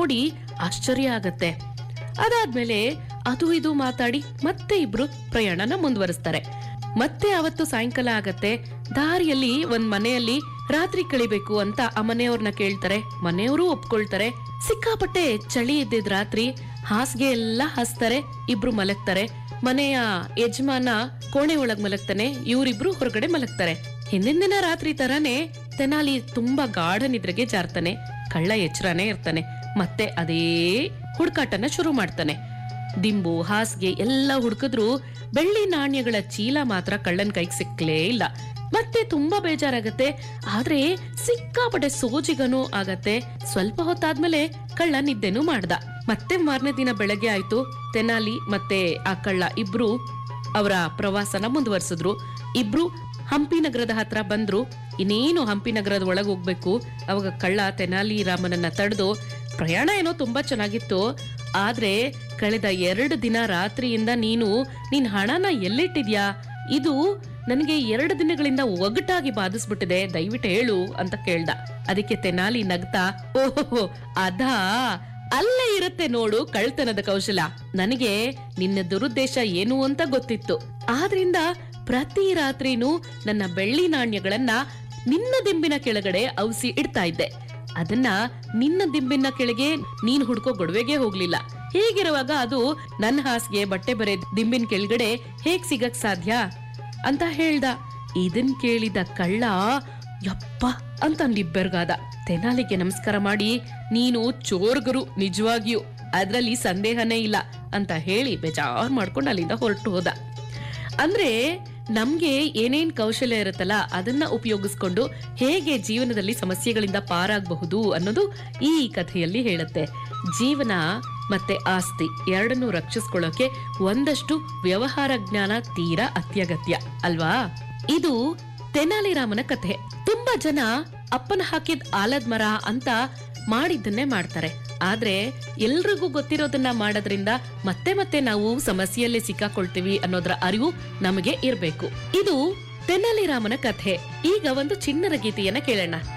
ನೋಡಿ ಆಶ್ಚರ್ಯ ಆಗತ್ತೆ ಅದಾದ್ಮೇಲೆ ಅದು ಇದು ಮಾತಾಡಿ ಮತ್ತೆ ಇಬ್ರು ಪ್ರಯಾಣನ ಮುಂದುವರಿಸ್ತಾರೆ ಮತ್ತೆ ಅವತ್ತು ಸಾಯಂಕಾಲ ಆಗತ್ತೆ ದಾರಿಯಲ್ಲಿ ಒಂದ್ ಮನೆಯಲ್ಲಿ ರಾತ್ರಿ ಕಳಿಬೇಕು ಅಂತ ಆ ಮನೆಯವ್ರನ್ನ ಕೇಳ್ತಾರೆ ಮನೆಯವರು ಒಪ್ಕೊಳ್ತಾರೆ ಸಿಕ್ಕಾಪಟ್ಟೆ ಚಳಿ ಇದ್ದಿದ್ ರಾತ್ರಿ ಹಾಸಿಗೆ ಎಲ್ಲ ಹಾಸ್ತಾರೆ ಇಬ್ರು ಮಲಗ್ತಾರೆ ಮನೆಯ ಯಜಮಾನ ಕೋಣೆ ಒಳಗ್ ಮಲಗ್ತಾನೆ ಇವ್ರಿಬ್ರು ಹೊರಗಡೆ ಮಲಗ್ತಾರೆ ಹಿಂದಿನ ದಿನ ರಾತ್ರಿ ತರಾನೇ ತೆನಾಲಿ ತುಂಬಾ ಗಾಢ ನಿದ್ರೆಗೆ ಜಾರ್ತಾನೆ ಕಳ್ಳ ಎಚ್ಚರನೇ ಇರ್ತಾನೆ ಮತ್ತೆ ಅದೇ ಹುಡುಕಾಟನ ಶುರು ಮಾಡ್ತಾನೆ ದಿಂಬು ಹಾಸಿಗೆ ಎಲ್ಲ ಹುಡುಕಿದ್ರು ಬೆಳ್ಳಿ ನಾಣ್ಯಗಳ ಚೀಲ ಮಾತ್ರ ಕಳ್ಳನ್ ಕೈಗೆ ಸಿಕ್ಲೇ ಇಲ್ಲ ಮತ್ತೆ ತುಂಬಾ ಬೇಜಾರಾಗತ್ತೆ ಆದ್ರೆ ಸಿಕ್ಕಾಪಟ್ಟೆ ಸೋಜಿಗನೂ ಆಗತ್ತೆ ಸ್ವಲ್ಪ ಹೊತ್ತಾದ್ಮೇಲೆ ಕಳ್ಳ ನಿದ್ದೆನೂ ಮಾಡ್ದ ಮತ್ತೆ ಮಾರನೇ ದಿನ ಬೆಳಗ್ಗೆ ಆಯ್ತು ತೆನಾಲಿ ಮತ್ತೆ ಆ ಕಳ್ಳ ಇಬ್ರು ಅವರ ಪ್ರವಾಸನ ಮುಂದುವರಿಸಿದ್ರು ಇಬ್ರು ಹಂಪಿ ನಗರದ ಹತ್ರ ಬಂದ್ರು ಇನ್ನೇನು ಹಂಪಿ ನಗರದ ಒಳಗ್ ಹೋಗ್ಬೇಕು ಅವಾಗ ಕಳ್ಳ ತೆನಾಲಿ ರಾಮನನ್ನ ತಡೆದು ಪ್ರಯಾಣ ಏನೋ ತುಂಬಾ ಚೆನ್ನಾಗಿತ್ತು ಆದ್ರೆ ಕಳೆದ ಎರಡು ದಿನ ರಾತ್ರಿಯಿಂದ ನೀನು ನಿನ್ ಹಣನ ಎಲ್ಲಿಟ್ಟಿದ್ಯಾ ಇದು ನನಗೆ ಎರಡು ದಿನಗಳಿಂದ ಒಗಟಾಗಿ ಬಾಧಿಸ್ಬಿಟ್ಟಿದೆ ದಯವಿಟ್ಟು ಹೇಳು ಅಂತ ಕೇಳ್ದ ಅದಕ್ಕೆ ತೆನಾಲಿ ನಗ್ತಾ ಓಹೋ ಅದಾ ಅಲ್ಲೇ ಇರುತ್ತೆ ನೋಡು ಕಳ್ತನದ ಕೌಶಲ ನನಗೆ ನಿನ್ನ ದುರುದ್ದೇಶ ಏನು ಅಂತ ಗೊತ್ತಿತ್ತು ಆದ್ರಿಂದ ಪ್ರತಿ ರಾತ್ರಿನೂ ನನ್ನ ಬೆಳ್ಳಿ ನಾಣ್ಯಗಳನ್ನ ನಿನ್ನ ದಿಂಬಿನ ಕೆಳಗಡೆ ಔಸಿ ಇಡ್ತಾ ಇದ್ದೆ ಅದನ್ನ ನಿನ್ನ ದಿಂಬಿನ ಕೆಳಗೆ ನೀನ್ ಹುಡ್ಕೋ ಗೊಡವೆಗೆ ಹೋಗ್ಲಿಲ್ಲ ಹೀಗಿರುವಾಗ ಅದು ನನ್ನ ಹಾಸಿಗೆ ಬಟ್ಟೆ ಬರೆ ದಿಂಬಿನ ಕೆಳಗಡೆ ಹೇಗ್ ಸಿಗಕ್ ಸಾಧ್ಯ ಅಂತ ಹೇಳ್ದ ಇದನ್ ಕೇಳಿದ ಕಳ್ಳ ಯಪ್ಪ ಅಂತ ನಿಬ್ಬೆರ್ಗಾದ ತೆನಾಲಿಗೆ ನಮಸ್ಕಾರ ಮಾಡಿ ನೀನು ಚೋರ್ಗರು ನಿಜವಾಗಿಯೂ ಅದ್ರಲ್ಲಿ ಸಂದೇಹನೇ ಇಲ್ಲ ಅಂತ ಹೇಳಿ ಬೇಜಾರ್ ಮಾಡ್ಕೊಂಡು ಅಲ್ಲಿಂದ ಹೊರಟು ಹೋದ ಅಂದ್ರೆ ನಮ್ಗೆ ಏನೇನ್ ಕೌಶಲ್ಯ ಇರುತ್ತಲ್ಲ ಅದನ್ನ ಉಪಯೋಗಿಸ್ಕೊಂಡು ಹೇಗೆ ಜೀವನದಲ್ಲಿ ಸಮಸ್ಯೆಗಳಿಂದ ಪಾರಾಗಬಹುದು ಅನ್ನೋದು ಈ ಕಥೆಯಲ್ಲಿ ಹೇಳುತ್ತೆ ಜೀವನ ಮತ್ತೆ ಆಸ್ತಿ ಎರಡನ್ನೂ ರಕ್ಷಿಸ್ಕೊಳ್ಳೋಕೆ ಒಂದಷ್ಟು ವ್ಯವಹಾರ ಜ್ಞಾನ ತೀರಾ ಅತ್ಯಗತ್ಯ ಅಲ್ವಾ ಇದು ತೆನಾಲಿರಾಮನ ಕಥೆ ತುಂಬಾ ಜನ ಅಪ್ಪನ ಹಾಕಿದ ಆಲದ ಮರ ಅಂತ ಮಾಡಿದ್ದನ್ನೇ ಮಾಡ್ತಾರೆ ಆದ್ರೆ ಎಲ್ರಿಗೂ ಗೊತ್ತಿರೋದನ್ನ ಮಾಡೋದ್ರಿಂದ ಮತ್ತೆ ಮತ್ತೆ ನಾವು ಸಮಸ್ಯೆಯಲ್ಲಿ ಸಿಕ್ಕಾಕೊಳ್ತೀವಿ ಅನ್ನೋದ್ರ ಅರಿವು ನಮಗೆ ಇರ್ಬೇಕು ಇದು ತೆನಾಲಿರಾಮನ ಕಥೆ ಈಗ ಒಂದು ಚಿನ್ನರ ಗೀತೆಯನ್ನ ಕೇಳೋಣ